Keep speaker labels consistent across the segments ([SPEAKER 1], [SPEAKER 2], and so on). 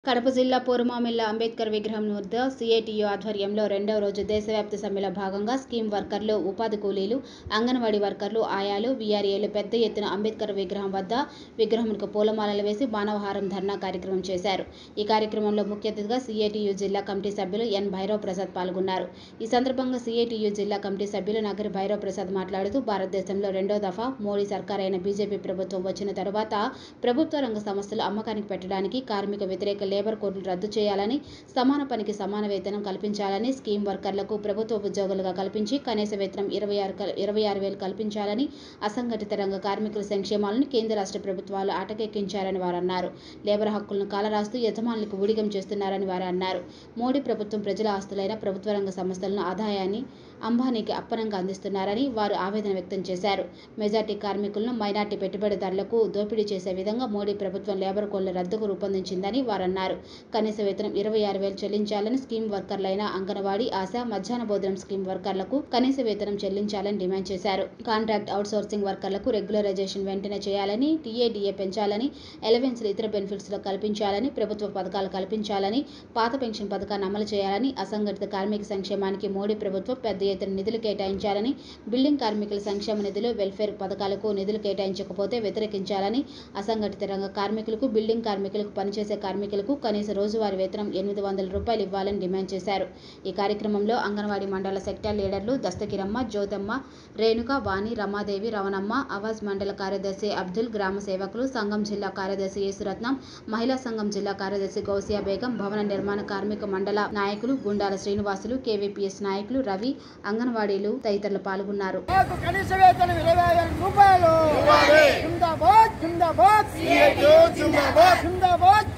[SPEAKER 1] కడప జిల్లా పూర్మామిల్ల అంబేద్కర్ విగ్రహం వద్ద సిఐటియు ఆధ్వర్యంలో రెండవ రోజు దేశవ్యాప్త సమ్మెలో భాగంగా స్కీమ్ వర్కర్లు ఉపాధి కూలీలు అంగన్వాడీ వర్కర్లు ఆయాలు వీఆర్ఏలు పెద్ద ఎత్తున అంబేద్కర్ విగ్రహం వద్ద విగ్రహంకు పూలమాలలు వేసి మానవహారం ధర్నా కార్యక్రమం చేశారు ఈ కార్యక్రమంలో ముఖ్య అతిథిగా సిఐటియు జిల్లా కమిటీ సభ్యులు ఎన్ భైరవ్ ప్రసాద్ పాల్గొన్నారు ఈ సందర్భంగా సిఐటియు జిల్లా కమిటీ సభ్యులు నగరి భైరవ్ ప్రసాద్ మాట్లాడుతూ భారతదేశంలో రెండో దఫా మోడీ సర్కార్ అయిన బీజేపీ ప్రభుత్వం వచ్చిన తరువాత ప్రభుత్వ రంగ సంస్థలు అమ్మకానికి పెట్టడానికి కార్మిక వ్యతిరేక లేబర్ కోడ్లు రద్దు చేయాలని సమాన పనికి సమాన వేతనం కల్పించాలని స్కీమ్ వర్కర్లకు ప్రభుత్వ ఉద్యోగులుగా కల్పించి కనీస వేతనం ఇరవై ఆరు ఇరవై ఆరు వేలు కల్పించాలని అసంఘటిత రంగ కార్మికుల సంక్షేమాలను కేంద్ర రాష్ట్ర ప్రభుత్వాలు ఆటకెక్కించారని వారు అన్నారు లేబర్ హక్కులను కాలరాస్తూ యజమానులకు ఊడిగం చేస్తున్నారని వారు అన్నారు మోడీ ప్రభుత్వం ప్రజల ఆస్తులైన ప్రభుత్వ రంగ సంస్థలను ఆదాయాన్ని అంబానీకి అప్పనంగా అందిస్తున్నారని వారు ఆవేదన వ్యక్తం చేశారు మెజార్టీ కార్మికులను మైనార్టీ పెట్టుబడిదారులకు దోపిడీ చేసే విధంగా మోడీ ప్రభుత్వం లేబర్ కోడ్ల రద్దుకు రూపొందించిందని వారు అన్నారు కనీస వేతనం ఇరవై ఆరు వేలు చెల్లించాలని స్కీమ్ వర్కర్లైన అంగన్వాడీ ఆశ మధ్యాహ్న భోజనం స్కీమ్ వర్కర్లకు కనీస వేతనం చెల్లించాలని డిమాండ్ చేశారు కాంట్రాక్ట్ అవుట్సోర్సింగ్ వర్కర్లకు రెగ్యులరైజేషన్ వెంటనే చేయాలని టీఏడీఏ పెంచాలని ఎలవెన్స్లు ఇతర బెనిఫిట్స్లో కల్పించాలని ప్రభుత్వ పథకాలు కల్పించాలని పాత పెన్షన్ పథకాన్ని అమలు చేయాలని అసంఘటిత కార్మిక సంక్షేమానికి మోడీ ప్రభుత్వం పెద్ద ఎత్తున నిధులు కేటాయించాలని బిల్డింగ్ కార్మికుల సంక్షేమ నిధులు వెల్ఫేర్ పథకాలకు నిధులు కేటాయించకపోతే వ్యతిరేకించాలని అసంఘటిత రంగ కార్మికులకు బిల్డింగ్ కార్మికులకు పనిచేసే కార్మికులకు కనీస రోజువారీ వేతనం ఎనిమిది వందల రూపాయలు ఇవ్వాలని డిమాండ్ చేశారు ఈ కార్యక్రమంలో అంగన్వాడీ మండల సెక్టార్ లీడర్లు దస్తగిరమ్మ జ్యోతమ్మ రేణుక వాణి రమాదేవి రవణమ్మ అవాజ్ మండల కార్యదర్శి అబ్దుల్ గ్రామ సేవకులు సంఘం జిల్లా కార్యదర్శి యేసురత్నం మహిళా సంఘం జిల్లా కార్యదర్శి గౌసియా బేగం భవన నిర్మాణ కార్మిక మండల నాయకులు గుండాల శ్రీనివాసులు కేవీపీఎస్ నాయకులు రవి అంగన్వాడీలు తదితరులు పాల్గొన్నారు
[SPEAKER 2] మాకు కనీస వేతనం ఇరవై వేల రూపాయలు జిందాబాద్ జిందాబాద్ జిందాబాద్ జిందాబాద్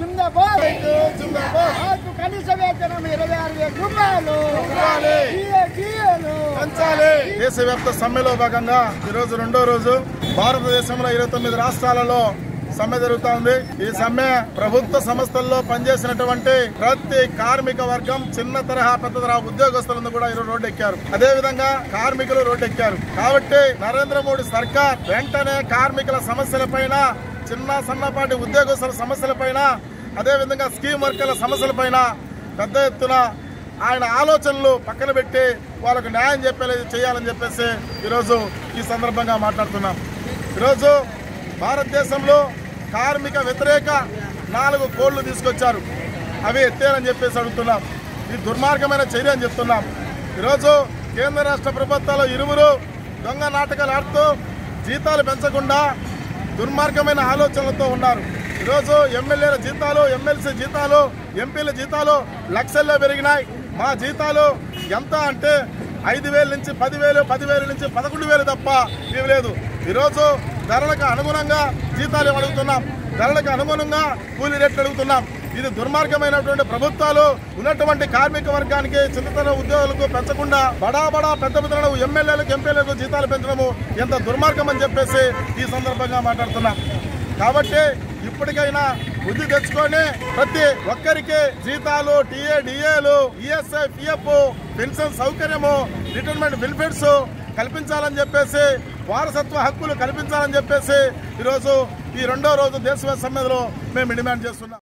[SPEAKER 2] జిందాబాద్ మాకు కనీస వేతనం ఇరవై ఆరు వేల రూపాయలు
[SPEAKER 3] పెంచాలి దేశవ్యాప్త సమ్మెలో భాగంగా ఈ రోజు రెండో రోజు భారతదేశంలో ఇరవై తొమ్మిది రాష్ట్రాలలో సమ్మె జరుగుతా ఉంది ఈ సమ్మె ప్రభుత్వ సంస్థల్లో పనిచేసినటువంటి ప్రతి కార్మిక వర్గం చిన్న తరహా పెద్ద తరహా ఉద్యోగస్తులను కూడా ఈరోజు రోడ్డు ఎక్కారు అదే విధంగా కార్మికులు రోడ్డు ఎక్కారు కాబట్టి నరేంద్ర మోడీ సర్కార్ వెంటనే కార్మికుల సమస్యలపైన చిన్న సన్నపాటి ఉద్యోగస్తుల సమస్యలపైన అదే విధంగా స్కీమ్ వర్కర్ల సమస్యలపైన పెద్ద ఎత్తున ఆయన ఆలోచనలు పక్కన పెట్టి వాళ్ళకు న్యాయం చెప్పేది చేయాలని చెప్పేసి ఈరోజు ఈ సందర్భంగా మాట్లాడుతున్నాం ఈరోజు భారతదేశంలో కార్మిక వ్యతిరేక నాలుగు కోళ్లు తీసుకొచ్చారు అవి ఎత్తేయాలని చెప్పేసి అడుగుతున్నాం ఇది దుర్మార్గమైన చర్య అని చెప్తున్నాం ఈరోజు కేంద్ర రాష్ట్ర ప్రభుత్వాలు ఇరువురు దొంగ నాటకాలు ఆడుతూ జీతాలు పెంచకుండా దుర్మార్గమైన ఆలోచనలతో ఉన్నారు ఈరోజు ఎమ్మెల్యేల జీతాలు ఎమ్మెల్సీ జీతాలు ఎంపీల జీతాలు లక్షల్లో పెరిగినాయి మా జీతాలు ఎంత అంటే ఐదు వేల నుంచి పదివేలు పదివేల నుంచి పదకొండు వేలు తప్ప ఇవి లేదు ఈరోజు ధరలకు అనుగుణంగా జీతాలు అడుగుతున్నాం ధరలకు అనుగుణంగా కూలీ రేట్లు అడుగుతున్నాం ఇది దుర్మార్గమైనటువంటి ప్రభుత్వాలు ఉన్నటువంటి కార్మిక వర్గానికి చిన్నతన ఉద్యోగులకు పెంచకుండా బడా బడా పెద్ద పెద్ద ఎమ్మెల్యేలకు ఎంపీలకు జీతాలు పెంచడము ఎంత దుర్మార్గం అని చెప్పేసి ఈ సందర్భంగా మాట్లాడుతున్నాం కాబట్టి ఇప్పటికైనా బుద్ధి తెచ్చుకొని ప్రతి ఒక్కరికి జీతాలు టీఏ డిఏలు ఈఎస్ఐ పిఎఫ్ పెన్షన్ సౌకర్యము రిటైర్మెంట్ బెనిఫిట్స్ కల్పించాలని చెప్పేసి వారసత్వ హక్కులు కల్పించాలని చెప్పేసి ఈరోజు ఈ రెండో రోజు దేశవ్యాప్త సమ్మెలో మేము డిమాండ్ చేస్తున్నాం